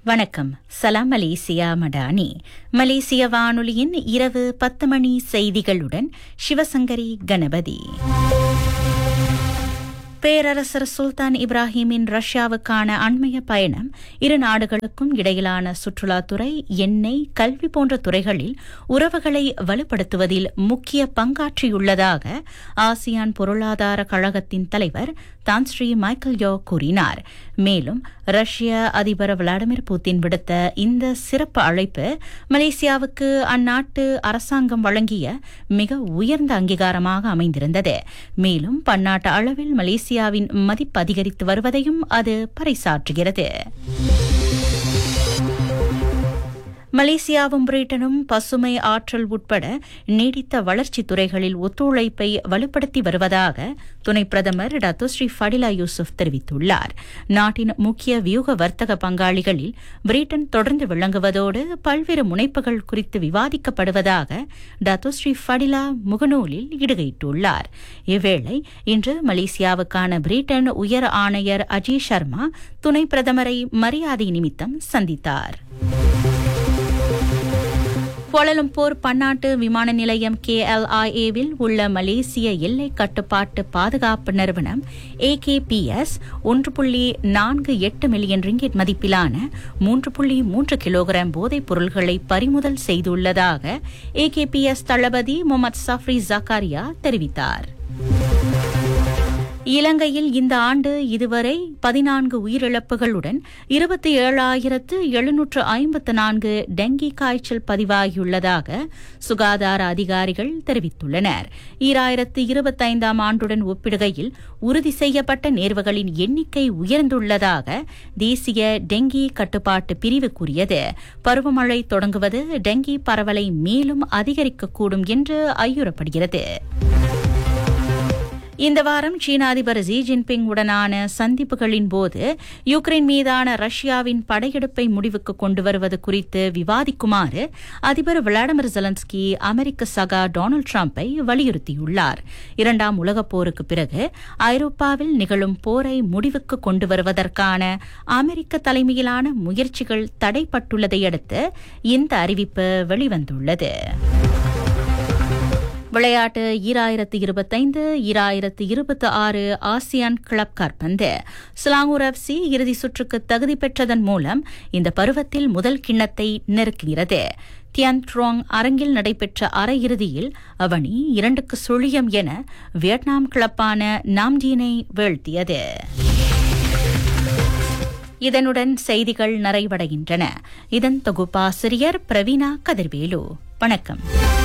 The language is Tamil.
வணக்கம் சலாம் மலேசியா மடானி மலேசிய வானொலியின் இரவு பத்து மணி செய்திகளுடன் சிவசங்கரி கணபதி பேரரசர் சுல்தான் இப்ராஹிமின் ரஷ்யாவுக்கான அண்மைய பயணம் இரு நாடுகளுக்கும் இடையிலான சுற்றுலாத்துறை எண்ணெய் கல்வி போன்ற துறைகளில் உறவுகளை வலுப்படுத்துவதில் முக்கிய பங்காற்றியுள்ளதாக ஆசியான் பொருளாதார கழகத்தின் தலைவர் தான்ஸ்ரீ மைக்கேல் யோ கூறினார் மேலும் ரஷ்ய அதிபர் விளாடிமிர் புட்டின் விடுத்த இந்த சிறப்பு அழைப்பு மலேசியாவுக்கு அந்நாட்டு அரசாங்கம் வழங்கிய மிக உயர்ந்த அங்கீகாரமாக அமைந்திருந்தது மேலும் பன்னாட்டு அளவில் மலேசியாவின் மதிப்பு அதிகரித்து வருவதையும் அது பறைசாற்றுகிறது மலேசியாவும் பிரிட்டனும் பசுமை ஆற்றல் உட்பட நீடித்த வளர்ச்சித் துறைகளில் ஒத்துழைப்பை வலுப்படுத்தி வருவதாக துணை பிரதமர் டாக்டர் ஸ்ரீ ஃபடிலா யூசுப் தெரிவித்துள்ளார் நாட்டின் முக்கிய வியூக வர்த்தக பங்காளிகளில் பிரிட்டன் தொடர்ந்து விளங்குவதோடு பல்வேறு முனைப்புகள் குறித்து விவாதிக்கப்படுவதாக டாக்டர் ஸ்ரீ ஃபடிலா முகநூலில் இடுகையிட்டுள்ளார் இவ்வேளை இன்று மலேசியாவுக்கான பிரிட்டன் உயர் ஆணையர் அஜய் சர்மா துணை பிரதமரை மரியாதை நிமித்தம் சந்தித்தார் கோலலம்பூர் பன்னாட்டு விமான நிலையம் கேஎல்ஐஏவில் உள்ள மலேசிய எல்லை கட்டுப்பாட்டு பாதுகாப்பு நிறுவனம் ஏகேபிஎஸ் ஒன்று புள்ளி நான்கு எட்டு மில்லியன் ரிங்கிட் மதிப்பிலான மூன்று புள்ளி மூன்று கிலோகிராம் போதைப் பொருள்களை பறிமுதல் செய்துள்ளதாக ஏகேபிஎஸ் தளபதி முகமது சஃப்ரி ஜக்காரியா தெரிவித்தார் இலங்கையில் இந்த ஆண்டு இதுவரை பதினான்கு உயிரிழப்புகளுடன் இருபத்தி ஏழாயிரத்து எழுநூற்று ஐம்பத்து நான்கு டெங்கி காய்ச்சல் பதிவாகியுள்ளதாக சுகாதார அதிகாரிகள் தெரிவித்துள்ளனர் ஈராயிரத்து இருபத்தைந்தாம் ஆண்டுடன் ஒப்பிடுகையில் உறுதி செய்யப்பட்ட நேர்வுகளின் எண்ணிக்கை உயர்ந்துள்ளதாக தேசிய டெங்கி கட்டுப்பாட்டு பிரிவு கூறியது பருவமழை தொடங்குவது டெங்கி பரவலை மேலும் அதிகரிக்கக்கூடும் என்று ஐயுறப்படுகிறது இந்த வாரம் சீன அதிபர் ஜி ஜின்பிங் உடனான சந்திப்புகளின் போது யுக்ரைன் மீதான ரஷ்யாவின் படையெடுப்பை முடிவுக்கு கொண்டு வருவது குறித்து விவாதிக்குமாறு அதிபர் விளாடிமிர் ஜெலன்ஸ்கி அமெரிக்க சகா டொனால்டு டிரம்பை வலியுறுத்தியுள்ளார் இரண்டாம் உலகப் போருக்கு பிறகு ஐரோப்பாவில் நிகழும் போரை முடிவுக்கு கொண்டு வருவதற்கான அமெரிக்க தலைமையிலான முயற்சிகள் தடைப்பட்டுள்ளதை அடுத்து இந்த அறிவிப்பு வெளிவந்துள்ளது விளையாட்டு ஈராயிரத்து இருபத்தைந்து ஈராயிரத்து இருபத்தி ஆறு ஆசியான் கிளப் காற்பந்து சிலாங்கூர் எஃப்சி இறுதி சுற்றுக்கு தகுதி பெற்றதன் மூலம் இந்த பருவத்தில் முதல் கிண்ணத்தை நெருக்குகிறது தியன் ட்ரோங் அரங்கில் நடைபெற்ற அரையிறுதியில் அவனி இரண்டுக்கு சுழியம் என வியட்நாம் கிளப்பான நாம்டீனை வீழ்த்தியது இதனுடன் செய்திகள் நிறைவடைகின்றன இதன் தொகுப்பாசிரியர் பிரவீனா கதிர்வேலு வணக்கம்